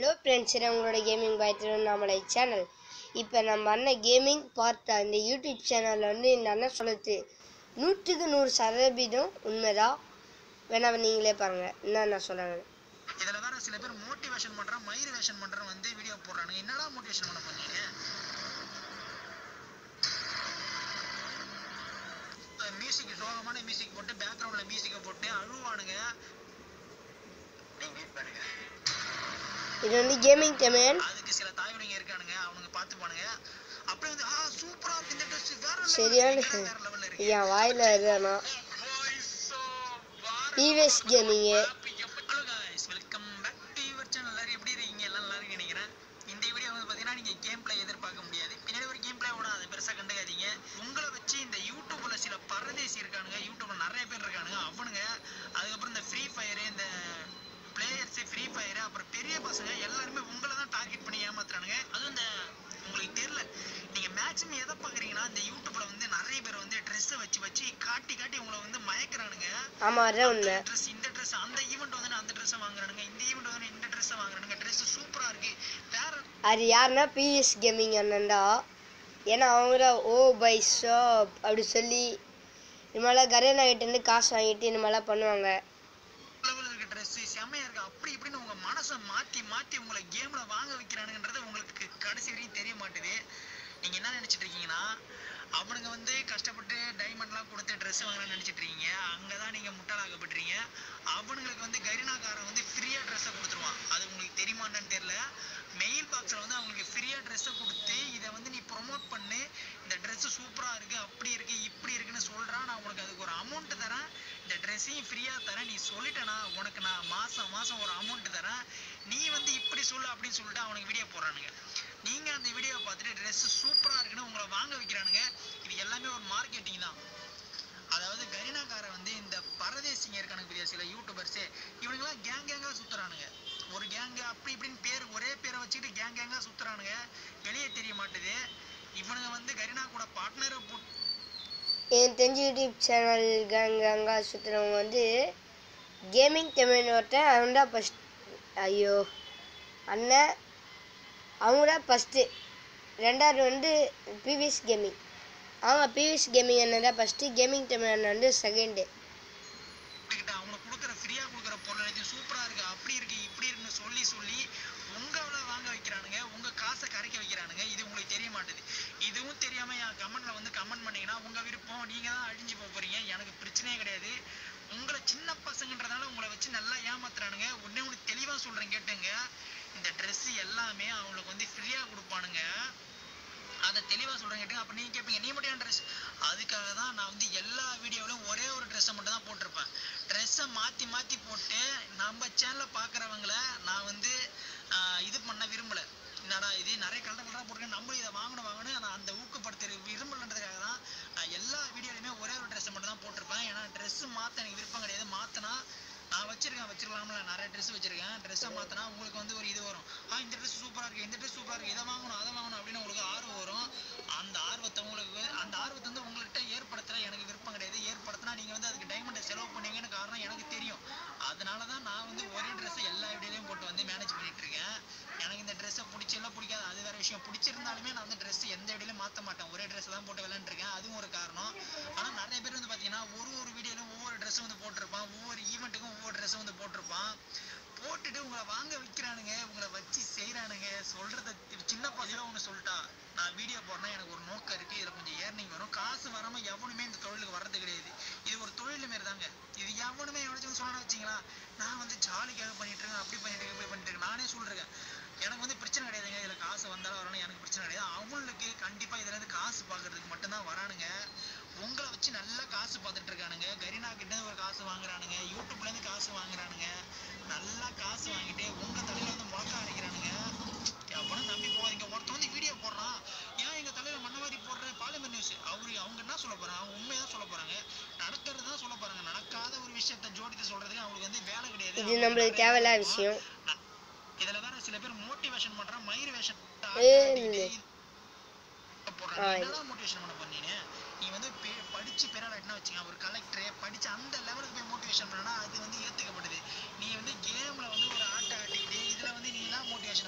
Hello friends இது உங்களோட gaming பாய் Tiruvannamalai channel இப்போ நம்ம அண்ணன் கேமிங் பார்த்தா இந்த யூடியூப் சேனலில் வந்து இந்த அண்ணன் சொல்லுது நூற்றுக்கு நூறு சதவீதம் உண்மைதான் வேணா நீங்களே பாருங்கள் என்ன நான் சொல்கிறேன் இதுல வேற சில பேர் மோட்டிவேஷன் பண்றான் மயிரிவேஷன் பண்றான் வந்து வீடியோ போடுறானுங்க என்னடா மோட்டிவேஷன் பண்ண போறீங்க மியூசிக் சோகமான மியூசிக் போட்டு பேக்ரவுண்ட்ல மியூசிக்கை போட்டு அழுவானுங்க நீங்க வெயிட் பண்ணுங்க இது வந்து கேமிங் தமிழ் அதுக்கு சில தாய்வடிங்க இருக்கானுங்க அவனுங்க பாத்துப்பானுங்க அப்படியே வந்து ஆ சூப்பரா இருக்கு இந்த ட்ரெஸ் வேற level சரியான இருக்கு, வேற லெவல்ல இருக்கு என் வாயில் இதுனா TVS gaming hello guys welcome back to your channel எல்லாரும் எப்படி இருக்கீங்க எல்லாம் நல்லா இருக்கு நினைக்கிறேன் இந்த வீடியோ வந்து பார்த்தீங்கன்னா நீங்கள் கேம் பிளே எதிர்பார்க்க முடியாது பின்னாடி ஒரு கேம் பிளே ஓடும் அதை பெருசாக கண்டுக்காதீங்க உங்களை வச்சு இந்த யூடியூப்ல சில பரதேசி இருக்கானுங்க யூடியூப்ல நிறைய பேர் இருக்கானுங்க அவனுங்க அதுக்கப்புறம் இந்த ஃப்ரீ ஃபயர் இந்த பிளேயர்ஸ் ஃப்ரீ ஃபயர் அப்புறம் பெரிய பசங்க எல்லாருமே உங்களை தான் டார்கெட் பண்ணி ஏமாத்துறானுங்க அதுவும் இந்த உங்களுக்கு தெரியல நீங்க மேக்ஸிமம் எதை பாக்குறீங்கன்னா இந்த யூடியூப்ல வந்து நிறைய பேர் வந்து ட்ரெஸ்ஸை வச்சு வச்சு காட்டி காட்டி உங்களை வந்து மயக்குறானுங்க ஆமாம் அதான் உண்மை ட்ரெஸ் இந்த ட்ரெஸ் அந்த ஈவெண்ட் வந்து அந்த ட்ரெஸ் வாங்குறானுங்க இந்த ஈவெண்ட் வந்து இந்த ட்ரெஸ் வாங்குறானுங்க ட்ரெஸ் சூப்பரா இருக்கு வேற அது யாருன்னா பிவிஎஸ் கேமிங் அண்ணன்டா ஏன்னா அவங்க தான் ஓ பை ஷாப் அப்படி சொல்லி இது மாதிரிலாம் கரேனா கிட்டேருந்து காசு வாங்கிட்டு இந்த மாதிரிலாம் பண்ணுவாங்க லெவலில் இருக்க ட்ரெஸ் செம்மையா இருக்கு அப்படி இப்படின்னு உங்க மனசை மாத்தி மாத்தி உங்களை கேம்ல வாங்க வைக்கிறானுங்கன்றது உங்களுக்கு கடைசி வரையும் தெரிய மாட்டுது நீங்க என்ன நினைச்சிட்டு இருக்கீங்கன்னா அவனுங்க வந்து கஷ்டப்பட்டு டைமண்ட்லாம் கொடுத்து ட்ரெஸ் வாங்கணும்னு நினைச்சிட்டு இருக்கீங்க அங்கதான் நீங்க முட்டாளாகப்படுறீங்க அவனுங்களுக்கு வந்து கரினாக்காரன் வந்து ஃப்ரீயா ட்ரெஸ்ஸை கொடுத்துருவான் அது உங்களுக்கு தெரியுமான்னு தெரியல மெயில் பாக்ஸ்ல வந்து அவங்களுக்கு ஃப்ரீயா ட்ரெஸ்ஸை கொடுத்து இதை வந்து நீ ப்ரொமோட் பண்ணு இந்த ட்ரெஸ் சூப்பரா இருக்கு அப்படி இருக்கு இப்படி இருக்குன்னு சொல்றான் நான் உனக்கு அதுக்கு ஒரு அமௌண்ட் தரேன் இந்த ட்ரெஸ்ஸையும் ஃப்ரீயா தரேன் நீ சொல்லிட்டேனா உனக்கு நான் மாசம் மாசம் ஒரு அமௌண்ட் தரேன் நீ வந்து இப்படி சொல்லு அப்படின்னு சொல்லிட்டு அவனுக்கு வீடியோ போடுறானுங்க நீங்க அந்த வீடியோ பார்த்துட்டு ட்ரெஸ் சூப்பரா இருக்குன்னு உங்களை வாங்க வைக்கிறானுங்க இது எல்லாமே ஒரு மார்க்கெட்டிங் தான் அதாவது கரினாக்கார வந்து இந்த பரதேசிங்க இருக்கானுங்க பெரிய சில யூடியூபர்ஸு இவனுங்கெல்லாம் கேங் கேங்கா சுத்துறானுங்க ஒரு கேங்கு அப்படி இப்படின்னு பேர் ஒரே பேரை வச்சுக்கிட்டு கேங் கேங்கா சுத்துறானுங்க வெளியே தெரிய மாட்டுது இவனுங்க வந்து கரினா கூட பார்ட்னரை போட்டு எனக்கு தெரிஞ்ச யூடியூப் சேனல் கேங் கேங்காக சுற்றுறவங்க வந்து கேமிங் தமிழ் ஒருத்தன் அவன் தான் ஃபஸ்ட் ஐயோ அண்ணன் அவங்க தான் ஃபஸ்ட்டு ரெண்டாவது வந்து பிவிஎஸ் கேமிங் அவங்க பிவிஎஸ் கேமிங் அண்ணன் தான் ஃபஸ்ட்டு கேமிங் தமிழ் அண்ணன் வந்து செகண்டு கிட்ட அவனுக்கு கொடுக்குற ஃப்ரீயா கொடுக்குற பொருள் எல்லாத்தையும் சூப்பரா இருக்கு அப்படி இருக்கு இப்படி இருக்குன்னு சொல்லி சொல்லி உங்களை வாங்க வைக்கிறானுங்க உங்க காசை கரைக்க வைக்கிறானுங்க இது உங்களுக்கு தெரிய மாட்டுது இதுவும் தெரியாம என் கமெண்ட்ல வந்து கமெண்ட் பண்ணீங்கன்னா உங்க விருப்பம் நீங்க தான் அழிஞ்சு போக போறீங்க எனக்கு பிரச்சனையே கிடையாது உங்களை சின்ன பசங்கன்றதால உங்களை வச்சு நல்லா ஏமாத்துறானுங்க உடனே ஒன்று தெளிவா சொல்றேன் கேட்டுங்க இந்த Dress எல்லாமே அவங்களுக்கு வந்து ஃப்ரீயா கொடுப்பானுங்க அதை தெளிவாக சொல்கிறேன் கேட்டுங்க அப்போ நீங்கள் கேட்பீங்க நீ மட்டும் ஏன் ட்ரெஸ் அதுக்காக தான் நான் வந்து எல்லா வீடியோவிலும் ஒரே ஒரு ட்ரெஸ்ஸை மட்டும் தான் போட்டிருப்பேன் ட்ரெஸ்ஸை மாற்றி மாற்றி போட்டு நம்ம சேனலில் பார்க்குறவங்கள நான் வந்து ஆஹ், இது பண்ண விரும்பலை என்னடா இது நிறைய கலர் கலராக போட்டுருக்கேன் நம்மளும் இதை வாங்கணும் வாங்கணும் நான் அந்த ஊக்கப்படுத்துற விரும்பலன்றதுக்காக தான் நான் எல்லா வீடியோலையுமே ஒரே ஒரு ட்ரெஸ்ஸை மட்டும் தான் போட்டிருப்பேன் ஏன்னா ட்ரெஸ்ஸு மாற்ற எனக்கு விருப்பம் கிடையாது மாற்றினா நான் வச்சிருக்கேன் வச்சிருக்கலாம்ல நிறைய ட்ரெஸ் வச்சிருக்கேன் ட்ரெஸ்ஸை மாற்றினா உங்களுக்கு வந்து ஒரு இது வரும் ஆ இந்த ட்ரெஸ் சூப்பராக இருக்கு இந்த ட்ரெஸ் சூப்பராக இருக்கு இதை வாங்கணும் அதை வாங்கணும் அப்படின்னு உங்களுக்கு ஆர்வம் வரும் அந்த ஆர்வத்தை உங்களுக்கு அந்த ஆர்வத்தை வந்து உங்கள்கிட்ட ஏற்படுத்துற எனக்கு விருப்பம் கிடையாது ஏற்படுத்தினா நீங்கள் வந்து அதுக்கு டைமண்டை செலவு பண்ணீங்கன்னு காரணம் எனக்கு தெரியும் அதனால தான் நான் வந்து ஒரே ட்ரெஸ்ஸை எல்லா வீடியோலையும் போட்டு வந்து மேனேஜ் பண்ணிட்டு இருக்கேன் எனக்கு இந்த ட்ரெஸ்ஸை பிடிச்செல்லாம் பிடிக்காது அது வேற விஷயம் பிடிச்சிருந்தாலுமே நான் வந்து ட்ரெஸ் எந்த வீடியோலையும் மாற்ற மாட்டேன் ஒரே ட்ரெஸ் தான் போட்டு விளையாண்டுருக்கேன் அதுவும் ஒரு காரணம் ஆனால் நிறைய பேர் வந்து பார்த்தீங்கன்னா ஒரு ஒரு வீடியோலையும் ஒவ்வொரு ட்ரெஸ்ஸும் வந்து போட்டிருப்பான் ஒவ்வொரு ஈவெண்ட்டுக்கும் ஒவ்வொரு ட்ரெஸ்ஸும் வந்து போட்டிருப்பான் போட்டுட்டு உங்களை வாங்க வைக்கிறானுங்க உங்களை வச்சு செய்கிறானுங்க சொல்கிறத சின்ன பசங்க ஒன்று சொல்லிட்டா நான் வீடியோ போடுறேன் எனக்கு ஒரு நோக்கம் இருக்குது இதில் கொஞ்சம் ஏர்னிங் வரும் காசு வராமல் எவனுமே இந்த தொழிலுக்கு வர்றது கிடையாது இது ஒரு தொழில் மாரி தாங்க இது எவனுமே எவனாச்சும் சொன்னா வச்சிங்களா நான் வந்து ஜாலிக்காக பண்ணிட்டு இருக்கேன் அப்படி பண்ணிட்டு இருக்கேன் இப்படி பண்ணிட்டு இருக்கேன் நானே சொல்றேன் எனக்கு வந்து பிரச்சனை கிடையாதுங்க இதில் காசு வந்தாலும் வரணும் எனக்கு பிரச்சனை கிடையாது அவங்களுக்கு கண்டிப்பாக இதுல இருந்து காசு பார்க்கறதுக்கு மட்டும்தான் வரானுங்க உங்களை வச்சு நல்லா காசு பார்த்துட்டு இருக்கானுங்க கரீனா கிட்ட இருந்து ஒரு காசு வாங்குறானுங்க யூடியூப்ல இருந்து காசு வாங்குறானுங்க நல்லா காசு வாங்கிட்டு உங்க தலையில வந்து முழக்க அரைக்கிறானுங்க அப்பனும் நம்பி போகாதீங்க ஒருத்தன் வந்து வீடியோ போடுறான் ஏன் எங்க தலையில மண்ணவாரி போடுற பாலிமர் நியூஸ் அவரு அவங்க என்ன சொல்ல போறாங்க அவங்க உண்மையா சொல்ல போறாங்க நடக்கிறது தான் சொல்ல போறாங்க நடக்காத ஒரு விஷயத்த ஜோடித்து சொல்றதுக்கு அவங்களுக்கு வந்து வேலை கிடையாது இது நம்மளுக்கு தேவையில்லாத விஷயம் இதுல வேற சில பேர் மோட்டிவேஷன் பண்றான் மயிர் வேஷம் ஏய், இல்லை. போடுறாங்க ஆ, என்னடா மோட்டிவேஷன் பண்ண பண்ணீங்க நீ வந்து பே- படிச்சு பெறாலாட்டினா வச்சுங்க ஒரு கலெக்டர் படிச்சு அந்த லெவலுக்கு போய் மோட்டிவேஷன் பண்ணா அது வந்து ஏத்துக்கப்படுது நீ வந்து கேம்ல வந்து ஒரு ஆட்டை ஆட்டிக்கிட்டு இதுல வந்து நீ எல்லாம் மோட்டிவேஷன்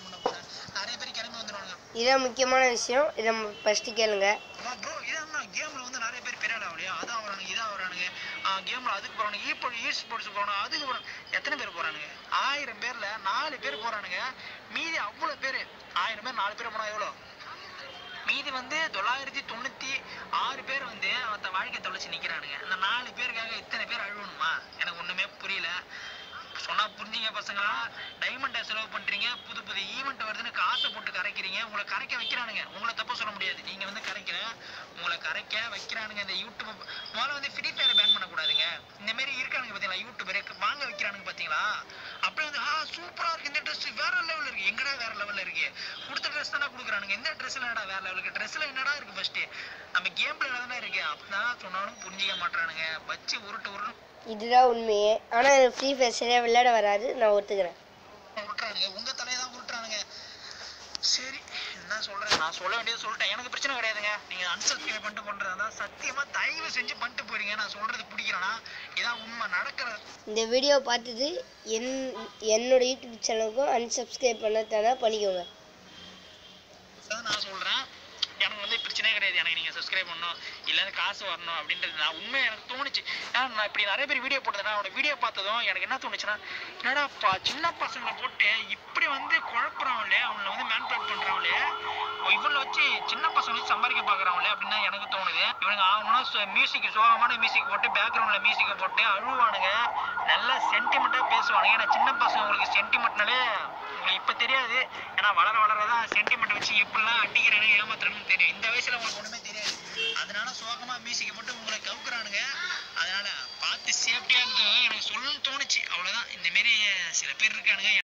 இதான் முக்கியமான விஷயம் இதை ஃபஸ்ட்டு கேளுங்க ப்ரோ இதான் கேம்ல வந்து நிறைய பேர் பெரிய ஆகலையா அதான் வரானுங்க இதான் வரானுங்க கேம்ல அதுக்கு போறானுங்க இப்போ இ ஸ்போர்ட்ஸ் போறானுங்க அதுக்கு போறாங்க எத்தனை பேர் போறானுங்க ஆயிரம் பேர்ல நாலு பேர் போறானுங்க மீதி அவ்வளவு பேர் ஆயிரம் பேர் நாலு பேர் போனா எவ்வளோ மீதி வந்து தொள்ளாயிரத்தி தொண்ணூத்தி ஆறு பேர் வந்து அவத்த வாழ்க்கை தொலைச்சு நிக்கிறானுங்க இந்த நாலு பேருக்காக இத்தனை பேர் அழுவணுமா எனக்கு ஒண்ணுமே புரியல சொன்னா புரிஞ்சுங்க பசங்களா டைமண்டை செலவு பண்றீங்க புது புது ஈவெண்ட் வருதுன்னு காசை போட்டு கரைக்கிறீங்க உங்களை கரைக்க வைக்கிறானுங்க உங்களை தப்பு சொல்ல முடியாது நீங்க வந்து கரைக்கல உங்களை கரைக்க வைக்கிறானுங்க இந்த யூடியூப் முதல்ல வந்து ஃப்ரீ ஃபயர் பேன் பண்ணக்கூடாதுங்க இந்த மாதிரி இருக்கானுங்க பாத்தீங்களா யூடியூபர் வாங்க வைக்கிறானுங்க பாத்தீங்களா அப்படியே வந்து ஆ சூப்பரா இருக்கு இந்த ட்ரெஸ் வேற லெவல்ல இருக்கு எங்கடா வேற லெவல்ல இருக்கு கொடுத்த ட்ரெஸ் தானே கொடுக்குறானுங்க எந்த ட்ரெஸ்ல என்னடா வேற லெவலுக்கு ட்ரெஸ்ல என்னடா இருக்கு ஃபர்ஸ்ட் நம்ம கேம் பிளேல தானே இருக்கு அப்படிதான் சொன்னாலும் புரிஞ்சிக்க மாட்டானுங்க வச்சு உருட்டு உருட்டு இதுதான் உண்மையே ஆனால் எனக்கு ஃப்ரீ ஃபயர் சரியாக விளையாட வராது நான் ஒத்துக்கிறேன் உருட்டுறானுங்க உங்க தலையை தான் உருட்டுறானுங்க சரி என்ன சொல்றேன் நான் சொல்ல வேண்டியது சொல்லிட்டேன் எனக்கு பிரச்சனை கிடையாதுங்க நீங்க அன்சப்ஸ்கிரைப் பண்ணிட்டு பண்றதா சத்தியமா தயவு செஞ்சு பண்ணிட்டு போறீங்க நான் சொல்றது பிடிக்கிறேன்னா இதான் உண்மை நடக்கிறது இந்த வீடியோ பார்த்துட்டு என் என்னோட யூடியூப் சேனலுக்கும் அன்சப்ஸ்கிரைப் பண்ண தானே பண்ணிக்கோங்க அதான் நான் சொல்றேன் எனக்கு வந்து பிரச்சனையே கிடையாது எனக்கு நீங்க சப்ஸ்கிரைப் பண்ணணும் இல்ல காசு வரணும் அப்படின்றது நான் உண்மை எனக்கு தோணுச்சு ஏன்னா நான் இப்படி நிறைய பேர் வீடியோ போட்டதுனா அவனோட வீடியோ பார்த்ததும் எனக்கு என்ன தோணுச்சுன்னா என்னடா பா சின்ன பசங்களை போட்டு இப்படி வந்து குழப்புறாங்களே அவங்கள வந்து மேன்பேட் பண்றாங்களே இவனை வச்சு சின்ன பசங்க வச்சு சம்பாதிக்க பாக்குறாங்களே அப்படின்னு தான் எனக்கு தோணுது இவனுங்க ஆகணும்னா மியூசிக் சோகமான மியூசிக் போட்டு பேக்ரவுண்ட்ல மியூசிக்கை போட்டு அழுவானுங்க நல்லா சென்டிமெண்டா பேசுவானுங்க ஏன்னா சின்ன பசங்களுக்கு சென்டிமெண்ட்னாலே உங்களுக்கு இப்ப தெரியாது ஏன்னா வளர வளரதான் சென்டிமெண்ட் வச்சு எப்படிலாம் அடிக்கிறானு ஏமாத்துறானு தெரியும் இந்த வயசுல உங்களுக்கு ஒண்ணுமே தெரியாது அதனால சோகமா மியூசிக்கை போட்டு உங்களை கவுக்குறானுங்க அதனால பார்த்து சேஃப்டியா இருந்து எனக்கு சொல்லணும்னு தோணுச்சு அவ்வளவுதான் இந்த மாரி சில பேர் இருக்கானுங்க